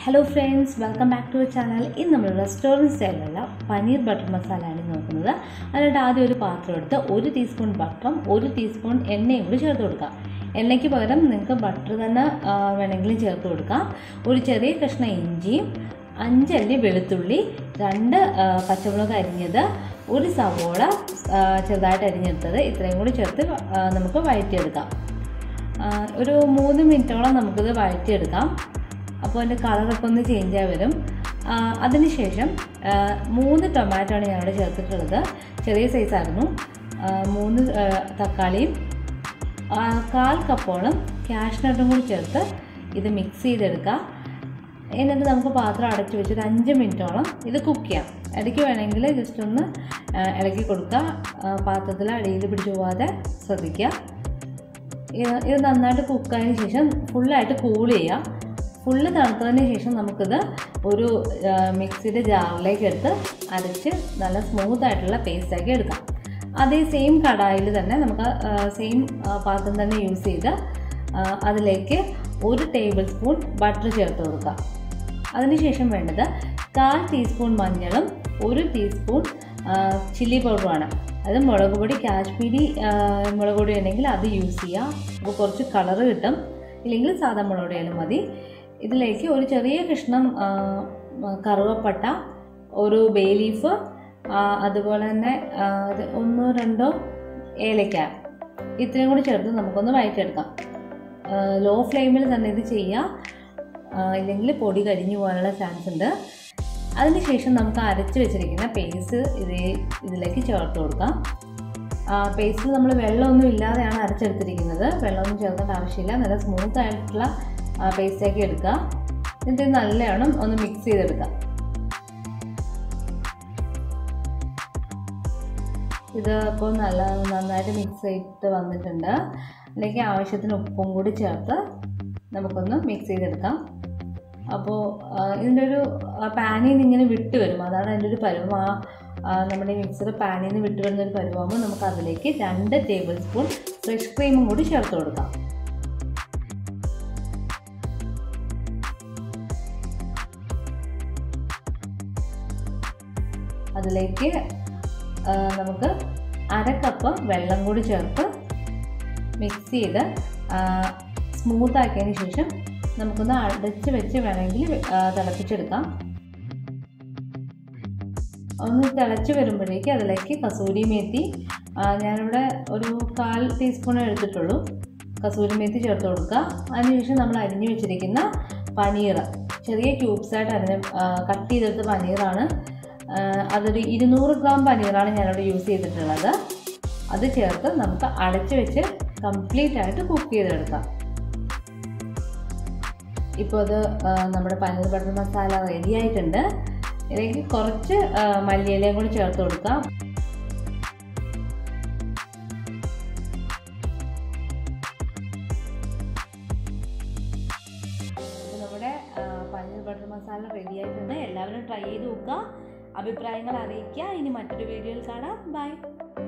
hello friends welcome back to channel ഇന്ന് നമ്മൾ restaurant സ്റ്റൈലിലുള്ള paneer butter മസാലയാണ് നോക്കുന്നത് അതിനായിട്ട് ആദ്യം ഒരു പാത്രം എടുത്ത് ഒരു ടീസ്പൂൺ ബട്ടറും ഒരു ടീസ്പൂൺ എണ്ണയും കൂടി ചേർത്ത് കൊടുക്കാം എണ്ണയ്ക്ക് പകരം നിങ്ങൾക്ക് ബട്ടർ തന്നെ ആ, വേണമെങ്കിലും ചേർത്ത് കൊടുക്കാം ഒരു ചെറിയ കഷ്ണം ഇഞ്ചിയും അഞ്ചല്ലി വെളുത്തുള്ളി രണ്ട് ആ, പച്ചമുളക് അരിഞ്ഞത് ഒരു സവോള ആ, ചെറുതായിട്ട് അരിഞ്ഞെടുത്തത് ഇത്രയും കൂടി ചേർത്ത് ആ, നമുക്ക് വഴറ്റിയെടുക്കാം ആ, ഒരു മൂന്ന് മിനിറ്റോളം നമുക്കിത് വഴറ്റിയെടുക്കാം അപ്പോൾ അതിൻ്റെ കളറൊക്കെ ഒന്ന് ചേഞ്ച് ആയി വരും ആ, അതിനുശേഷം ആ, മൂന്ന് ടൊമാറ്റോയാണ് ഞാനിവിടെ ചേർത്തിട്ടുള്ളത് ചെറിയ സൈസായിരുന്നു ആ, മൂന്ന് ആ, തക്കാളിയും ആ, കാൽ കപ്പോളം കാഷ്നട്ടും കൂടി ചേർത്ത് ഇത് മിക്സ് ചെയ്തെടുക്കാം എന്നിട്ട് നമുക്ക് പാത്രം അടച്ച് വെച്ച് ഒരു അഞ്ച് മിനിറ്റോളം ഇത് കുക്ക് ചെയ്യാം ഇടയ്ക്ക് വേണമെങ്കിൽ ജസ്റ്റ് ഒന്ന് ആ, ഇളക്കി കൊടുക്കുക ആ, പാത്രത്തിൽ അടിയിൽ പിടിച്ചു പോകാതെ ശ്രദ്ധിക്കുക ഇത് ഇത് നന്നായിട്ട് കുക്കായതിന് ശേഷം ഫുള്ളായിട്ട് കൂൾ ചെയ്യുക ഫുള്ള് തണുത്തതിന് ശേഷം നമുക്കിത് ഒരു ആ, മിക്സിയുടെ ജാറിലേക്ക് എടുത്ത് അരച്ച് നല്ല സ്മൂത്ത് ആയിട്ടുള്ള പേസ്റ്റാക്കി എടുക്കാം അതേ സെയിം കടായിൽ തന്നെ നമുക്ക് സെയിം പാത്രം തന്നെ യൂസ് ചെയ്ത് ആ, അതിലേക്ക് ഒരു ടേബിൾ സ്പൂൺ ബട്ടർ ചേർത്ത് കൊടുക്കാം അതിനുശേഷം വേണ്ടത് കാൽ ടീസ്പൂൺ മഞ്ഞളും ഒരു ടീസ്പൂൺ ചില്ലി പൗഡറുമാണ് അത് മുളക് പൊടി കാശ്മീരി ആ, മുളക് പൊടി ഉണ്ടെങ്കിൽ അത് യൂസ് ചെയ്യാം അപ്പോൾ കുറച്ച് കളറ് കിട്ടും ഇല്ലെങ്കിൽ സാധാ മുളക് പൊടിയാലും മതി ഇതിലേക്ക് ഒരു ചെറിയ കഷ്ണം ആ, കറുവപ്പട്ട ഒരു ബേ ലീഫ് ആ, അതുപോലെ തന്നെ ആ, ഇത് ഒന്നോ രണ്ടോ ഏലക്ക ഇത്രയും കൂടി ചേർത്ത് നമുക്കൊന്ന് വഴറ്റിയെടുക്കാം ലോ ഫ്ലെയിമിൽ തന്നെ ഇത് ചെയ്യാം ആ, ഇല്ലെങ്കിൽ പൊടി കരിഞ്ഞു പോകാനുള്ള ചാൻസ് ഉണ്ട് അതിനുശേഷം നമുക്ക് അരച്ച് വെച്ചിരിക്കുന്ന പേസ്റ്റ് ഇത് ഇതിലേക്ക് ചേർത്ത് കൊടുക്കാം പേസ്റ്റിൽ നമ്മൾ വെള്ളമൊന്നും ഇല്ലാതെയാണ് അരച്ചെടുത്തിരിക്കുന്നത് വെള്ളമൊന്നും ചേർക്കേണ്ട ആവശ്യമില്ല നല്ല സ്മൂത്ത് ആയിട്ടുള്ള പേസ്റ്റാക്കി എടുക്കുക എന്നിട്ട് ഇത് നല്ലവണ്ണം ഒന്ന് മിക്സ് ചെയ്തെടുക്കുക ഇത് ഇപ്പോൾ നല്ല നന്നായിട്ട് മിക്സ് ചെയ്തിട്ട് വന്നിട്ടുണ്ട് അതിലേക്ക് ആവശ്യത്തിന് ഉപ്പും കൂടി ചേർത്ത് നമുക്കൊന്ന് മിക്സ് ചെയ്തെടുക്കാം അപ്പോൾ ഇതിൻ്റെ ഒരു പാനിൽ നിന്ന് ഇങ്ങനെ വിട്ട് വരും അതാണ് അതിൻ്റെ ഒരു പരുവം ആ ആ, നമ്മുടെ മിക്സർ പാനിൽ നിന്ന് വിട്ട് വരുന്ന ഒരു പരുവാകുമ്പോൾ നമുക്ക് അതിലേക്ക് രണ്ട് ടേബിൾ സ്പൂൺ ഫ്രഷ് ക്രീമും കൂടി ചേർത്ത് കൊടുക്കാം അതിലേക്ക് ആ, നമുക്ക് അര കപ്പ് വെള്ളം കൂടി ചേർത്ത് മിക്സ് ചെയ്ത് സ്മൂത്ത് ആക്കിയതിന് ശേഷം നമുക്കൊന്ന് അടച്ച് വെച്ച് വേണമെങ്കിൽ ആ, തിളപ്പിച്ചെടുക്കാം ഒന്ന് തിളച്ച് വരുമ്പോഴേക്ക് അതിലേക്ക് കസൂരി മേത്തി ആ, ഞാനിവിടെ ഒരു കാൽ ടീസ്പൂൺ എടുത്തിട്ടുള്ളൂ കസൂരി മേത്തി ചേർത്ത് കൊടുക്കുക അതിനുശേഷം നമ്മൾ അരിഞ്ഞു വെച്ചിരിക്കുന്ന പനീർ ചെറിയ ക്യൂബ്സായിട്ട് അരിഞ്ഞ് കട്ട് ചെയ്തെടുത്ത പനീറാണ് ആ, അതൊരു ഇരുന്നൂറ് ഗ്രാം പനീറാണ് ഞാനിവിടെ യൂസ് ചെയ്തിട്ടുള്ളത് അത് ചേർത്ത് നമുക്ക് അടച്ച് വെച്ച് കംപ്ലീറ്റ് ആയിട്ട് കുക്ക് ചെയ്തെടുക്കാം ഇപ്പോൾ അത് ആ, നമ്മുടെ പനീർ ബട്ടർ മസാല റെഡി ആയിട്ടുണ്ട് ഇതിലേക്ക് കുറച്ച് ആ, മല്ലിയിലയും കൂടി ചേർത്ത് കൊടുക്കാം അപ്പോൾ നമ്മുടെ ആ, പനീർ ബട്ടർ മസാല റെഡി ആയിട്ടുണ്ട് എല്ലാവരും ട്രൈ ചെയ്ത് നോക്കുക അഭിപ്രായങ്ങൾ അറിയിക്കുക ഇനി മറ്റൊരു വീഡിയോയിൽ കാണാം ബൈ